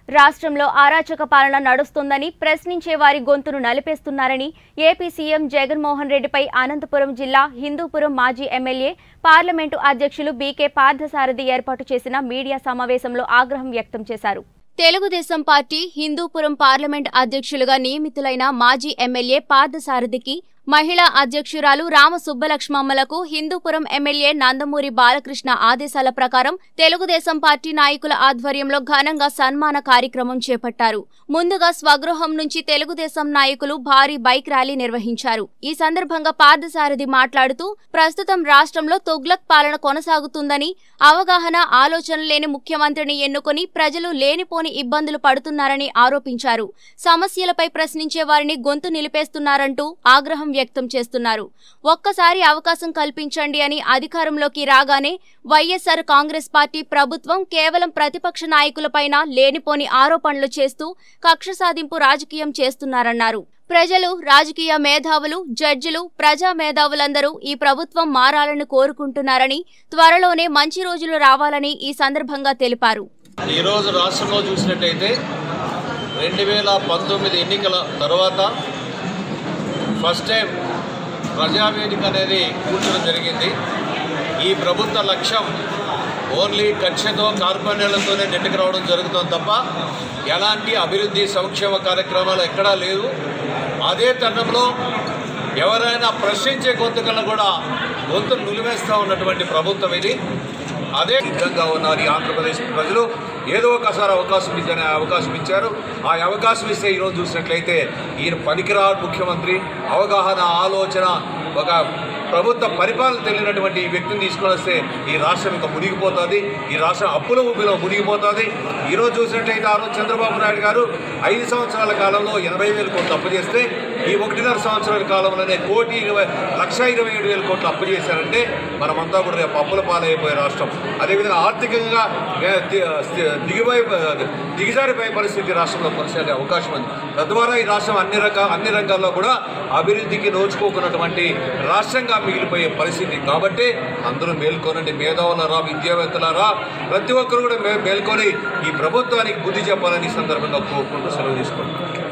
రాష్ట్రంలో అరాచక పాలన నడుస్తుందని ప్రశ్నించే వారి గొంతును నలిపేస్తున్నారని ఏపీ సీఎం జగన్మోహన్ రెడ్డిపై అనంతపురం జిల్లా హిందూపురం మాజీ ఎమ్మెల్యే పార్లమెంటు అధ్యక్షులు బీకే పార్థసారథి ఏర్పాటు చేసిన మీడియా సమావేశంలో ఆగ్రహం వ్యక్తం చేశారు తెలుగుదేశం పార్టీ హిందూపురం పార్లమెంట్ అధ్యక్షులుగా నియమితులైన మాజీ ఎమ్మెల్యే పార్థసారథికి మహిళా అధ్యక్షురాలు రామ సుబ్బలక్ష్మమ్మలకు హిందూపురం ఎమ్మెల్యే నందమూరి బాలకృష్ణ ఆదేశాల ప్రకారం తెలుగుదేశం పార్టీ నాయకుల ఆధ్వర్యంలో ఘనంగా సన్మాన కార్యక్రమం చేపట్టారు ముందుగా స్వగృహం నుంచి తెలుగుదేశం నాయకులు భారీ బైక్ ర్యాలీ నిర్వహించారు ఈ సందర్భంగా పార్థసారథి మాట్లాడుతూ ప్రస్తుతం రాష్ట్రంలో తుగ్లక్ పాలన కొనసాగుతుందని అవగాహన ఆలోచన లేని ముఖ్యమంత్రిని ఎన్నుకొని ప్రజలు లేనిపోని ఇబ్బందులు పడుతున్నారని ఆరోపించారు సమస్యలపై ప్రశ్నించే వారిని గొంతు నిలిపేస్తున్నారంటూ ఆగ్రహం వ్యక్తం చేస్తున్నారు ఒక్కసారి అవకాశం కల్పించండి అని అధికారంలోకి రాగానే వైఎస్సార్ కాంగ్రెస్ పార్టీ ప్రభుత్వం కేవలం ప్రతిపక్ష నాయకులపైన లేనిపోని ఆరోపణలు చేస్తూ కక్ష సాధింపు రాజకీయం చేస్తున్నారన్నారు ప్రజలు రాజకీయ మేధావులు జడ్జిలు ప్రజా మేధావులందరూ ఈ ప్రభుత్వం మారాలని కోరుకుంటున్నారని త్వరలోనే మంచి రోజులు రావాలని ఈ సందర్భంగా తెలిపారు ఈరోజు రాష్ట్రంలో చూసినట్టయితే రెండు వేల పంతొమ్మిది ఎన్నికల తర్వాత ఫస్ట్ టైం ప్రజావేదిక అనేది కూర్చోడం జరిగింది ఈ ప్రభుత్వ లక్ష్యం ఓన్లీ కక్షతో కార్పణ్యాలతోనే నెట్టుకు రావడం జరుగుతుంది తప్ప ఎలాంటి అభివృద్ధి సంక్షేమ కార్యక్రమాలు ఎక్కడా లేదు అదే తరుణంలో ఎవరైనా ప్రశ్నించే గొంతుకలను కూడా గొంతు నులివేస్తూ ఉన్నటువంటి ప్రభుత్వం ఇది అదే సిద్ధంగా ఉన్నారు ఈ ఆంధ్రప్రదేశ్ ప్రజలు ఏదో ఒకసారి అవకాశం ఇచ్చని అవకాశం ఇచ్చారు ఆ అవకాశం ఇస్తే ఈరోజు చూసినట్లయితే ఈయన పనికిరాడు ముఖ్యమంత్రి అవగాహన ఆలోచన ఒక ప్రభుత్వ పరిపాలన తెలియనటువంటి ఈ వ్యక్తిని తీసుకొని వస్తే ఈ రాష్ట్రం ఇంకా మునిగిపోతుంది ఈ రాష్ట్రం అప్పుల ఊపిలో మునిగిపోతుంది ఈరోజు చూసినట్లయితే ఆ రోజు చంద్రబాబు నాయుడు గారు ఐదు సంవత్సరాల కాలంలో ఎనభై వేల కోట్లు అప్పు చేస్తే ఈ ఒకటిన్నర సంవత్సరాల కాలంలోనే కోటి ఇరవై లక్ష ఇరవై ఏడు వేల కోట్లు అప్పు చేశారంటే మనమంతా కూడా రేపు అప్పుల పాలైపోయే రాష్ట్రం అదేవిధంగా ఆర్థికంగా ఏ, ది- ది- దిగిపోయే దిగజారిపోయే పరిస్థితి రాష్ట్రంలో కొనసాగే అవకాశం ఉంది తద్వారా ఈ రాష్ట్రం అన్ని రకాల అన్ని రంగాల్లో కూడా అభివృద్ధికి నోచుకోకున్నటువంటి రాష్ట్రంగా మిగిలిపోయే పరిస్థితి కాబట్టి అందరూ మేల్కొనండి మేధావులరా విద్యావేత్తలరా ప్రతి ఒక్కరు కూడా మే- మేల్కొని ఈ ప్రభుత్వానికి బుద్ధి చెప్పాలని ఈ సందర్భంగా కోరుకుంటూ సెలవు తీసుకుంటున్నాను